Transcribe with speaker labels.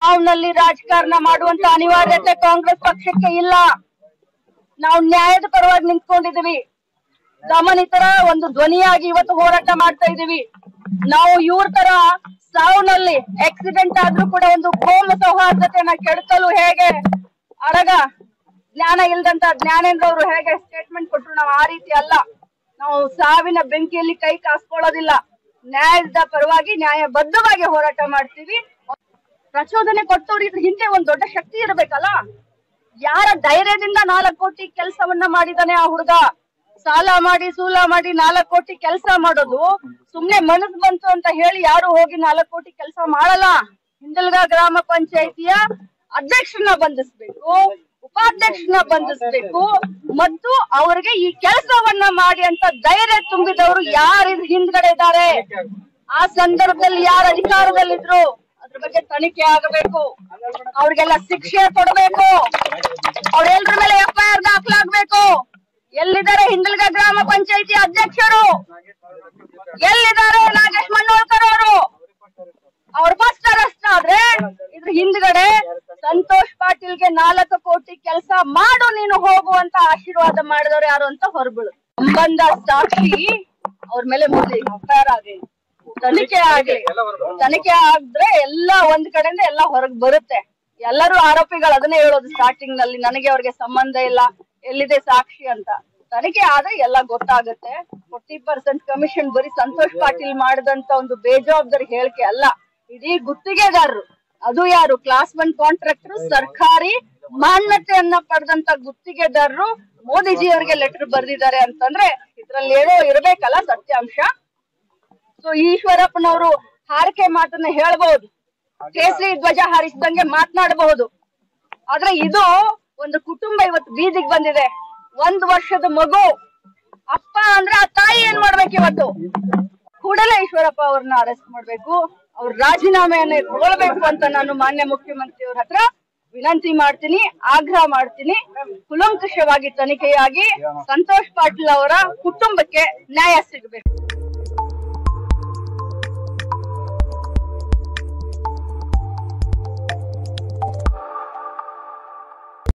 Speaker 1: ಸಾವ್ನಲ್ಲಿ ರಾಜಕಾರಣ ಮಾಡುವಂತ ಅನಿವಾರ್ಯತೆ ಕಾಂಗ್ರೆಸ್ ಪಕ್ಷಕ್ಕೆ ಇಲ್ಲ ನಾವು ನ್ಯಾಯದ ಪರವಾಗಿ ನಿಂತ್ಕೊಂಡಿದೀವಿ ದಮನಿತರ ಒಂದು ಧ್ವನಿಯಾಗಿ ಇವತ್ತು ಹೋರಾಟ ಮಾಡ್ತಾ ಇದೀವಿ ನಾವು ಇವ್ರ ತರ ಸಾವ್ನಲ್ಲಿ ಆಕ್ಸಿಡೆಂಟ್ ಆದ್ರೂ ಕೂಡ ಒಂದು ಕೋಮ ಸೌಹಾರ್ದತೆಯನ್ನ ಕೆಡಕಲು ಹೇಗೆ ಅಡಗ ಜ್ಞಾನ ಇಲ್ದಂತ ಜ್ಞಾನೇಂದ್ರ ಅವರು ಹೇಗೆ ಸ್ಟೇಟ್ಮೆಂಟ್ ಕೊಟ್ರು ನಾವು ಆ ರೀತಿ ಅಲ್ಲ ನಾವು ಸಾವಿನ ಬೆಂಕಿಯಲ್ಲಿ ಕೈ ಕಾಸ್ಕೊಳ್ಳೋದಿಲ್ಲ ನ್ಯಾಯದ ಪರವಾಗಿ ನ್ಯಾಯಬದ್ಧವಾಗಿ ಹೋರಾಟ ಮಾಡ್ತೀವಿ ಪ್ರಚೋದನೆ ಕೊಟ್ಟವ್ರು ಇದ್ರ ಹಿಂದೆ ಒಂದ್ ದೊಡ್ಡ ಶಕ್ತಿ ಇರ್ಬೇಕಲ್ಲ ಯಾರ ಧೈರ್ಯದಿಂದ ನಾಲ್ಕು ಕೋಟಿ ಕೆಲಸವನ್ನ ಮಾಡಿದಾನೆ ಆ ಹುಡುಗ ಸಾಲ ಮಾಡಿ ಸೂಲ ಮಾಡಿ ನಾಲ್ಕು ಕೋಟಿ ಕೆಲಸ ಮಾಡೋದು ಸುಮ್ನೆ ಮನಸ್ ಬಂತು ಅಂತ ಹೇಳಿ ಯಾರು ಹೋಗಿ ನಾಲ್ಕು ಕೋಟಿ ಕೆಲಸ ಮಾಡಲ್ಲ ಹಿಂದಲ್ಗ ಗ್ರಾಮ ಪಂಚಾಯಿತಿಯ ಅಧ್ಯಕ್ಷರನ್ನ ಬಂಧಿಸ್ಬೇಕು ಉಪಾಧ್ಯಕ್ಷರನ್ನ ಬಂಧಿಸ್ಬೇಕು ಮತ್ತು ಅವರಿಗೆ ಈ ಕೆಲಸವನ್ನ ಮಾಡಿ ಅಂತ ಧೈರ್ಯ ತುಂಬಿದವರು ಯಾರು ಇದ್ರ ಹಿಂದ್ಗಡೆ ಇದ್ದಾರೆ ಆ ಸಂದರ್ಭದಲ್ಲಿ ಯಾರು ಅಧಿಕಾರದಲ್ಲಿದ್ರು ಅದ್ರ ಬಗ್ಗೆ ತನಿಖೆ ಆಗಬೇಕು ಅವ್ರಿಗೆಲ್ಲ ಶಿಕ್ಷೆ ಕೊಡಬೇಕು ಅವ್ರೆಲ್ರ ಮೇಲೆ ಎಫ್ ಐ ಆರ್ ದಾಖಲಾಗ್ಬೇಕು ಎಲ್ಲಿದ್ದಾರೆ ಹಿಂದಲ್ಗ ಗ್ರಾಮ ಪಂಚಾಯತಿ ಅಧ್ಯಕ್ಷರು ಎಲ್ಲಿದ್ದಾರೆ ನಾಗೇಶ್ ಮಣ್ಣೋಳ್ಕರ್ ಅವರು ಅವ್ರ ಫಸ್ಟ್ ಅರೆಸ್ಟ್ ಆದ್ರೆ ಇದ್ರ ಹಿಂದ್ಗಡೆ ಸಂತೋಷ್ ಪಾಟೀಲ್ಗೆ ನಾಲ್ಕು ಕೋಟಿ ಕೆಲಸ ಮಾಡು ನೀನು ಹೋಗುವಂತ ಆಶೀರ್ವಾದ ಮಾಡಿದವ್ರು ಯಾರು ಅಂತ ಹೊರಬೀಳು ಸಂಬಂಧ ಸಾಕ್ಷಿ ಅವ್ರ ಮೇಲೆ ಮುಂದೆ ಎಫ್ಐಆರ್ ಆಗ್ಲಿ ತನಿಖೆ ಆಗ್ಲಿ ತನಿಖೆ ಆದ್ರೆ ಎಲ್ಲ ಒಂದ್ ಕಡೆಯಿಂದ ಎಲ್ಲ ಹೊರಗ್ ಬರುತ್ತೆ ಎಲ್ಲರೂ ಆರೋಪಿಗಳು ಅದನ್ನೇ ಹೇಳೋದು ಸ್ಟಾರ್ಟಿಂಗ್ ನಲ್ಲಿ ನನಗೆ ಅವ್ರಿಗೆ ಸಂಬಂಧ ಇಲ್ಲ ಎಲ್ಲಿದೆ ಸಾಕ್ಷಿ ಅಂತ ತನಿಖೆ ಆದ್ರೆ ಎಲ್ಲ ಗೊತ್ತಾಗುತ್ತೆ ಫೋರ್ಟಿ ಪರ್ಸೆಂಟ್ ಕಮಿಷನ್ ಬರೀ ಸಂತೋಷ್ ಪಾಟೀಲ್ ಮಾಡಿದಂತ ಒಂದು ಬೇಜವಾಬ್ದಾರಿ ಹೇಳಿಕೆ ಅಲ್ಲ ಇಡೀ ಗುತ್ತಿಗೆದಾರರು ಅದು ಯಾರು ಕ್ಲಾಸ್ ಒನ್ ಕಾಂಟ್ರಾಕ್ಟರ್ ಸರ್ಕಾರಿ ಮಾನ್ಯತೆಯನ್ನ ಪಡೆದಂತ ಗುತ್ತಿಗೆದಾರರು ಮೋದಿಜಿ ಅವರಿಗೆ ಲೆಟರ್ ಬರ್ದಿದ್ದಾರೆ ಅಂತಂದ್ರೆ ಇದ್ರಲ್ಲಿ ಏನೋ ಇರ್ಬೇಕಲ್ಲ ಸತ್ಯಾಂಶ ಸೊ ಈಶ್ವರಪ್ಪನವರು ಹಾರಿಕೆ ಮಾತನ್ನ ಹೇಳ್ಬಹುದು ಕೇಸರಿ ಧ್ವಜ ಹಾರಿಸಿದಂಗೆ ಮಾತನಾಡಬಹುದು ಆದ್ರೆ ಇದು ಒಂದು ಕುಟುಂಬ ಇವತ್ತು ಬೀದಿಗೆ ಬಂದಿದೆ ಒಂದ್ ವರ್ಷದ ಮಗು ಅಪ್ಪ ಅಂದ್ರೆ ಆ ತಾಯಿ ಏನ್ ಮಾಡ್ಬೇಕು ಇವತ್ತು ಕೂಡಲೇ ಈಶ್ವರಪ್ಪ ಅವ್ರನ್ನ ಅರೆಸ್ಟ್ ಮಾಡ್ಬೇಕು ಅವ್ರ ರಾಜೀನಾಮೆಯನ್ನ ತಗೊಳ್ಬೇಕು ಅಂತ ನಾನು ಮಾನ್ಯ ಮುಖ್ಯಮಂತ್ರಿ ಅವ್ರ ಹತ್ರ ವಿನಂತಿ ಮಾಡ್ತೀನಿ ಆಗ್ರಹ ಮಾಡ್ತೀನಿ ಕುಲಂಕುಷವಾಗಿ ತನಿಖೆಯಾಗಿ ಸಂತೋಷ್ ಪಾಟೀಲ್ ಅವರ ಕುಟುಂಬಕ್ಕೆ ನ್ಯಾಯ ಸಿಗಬೇಕು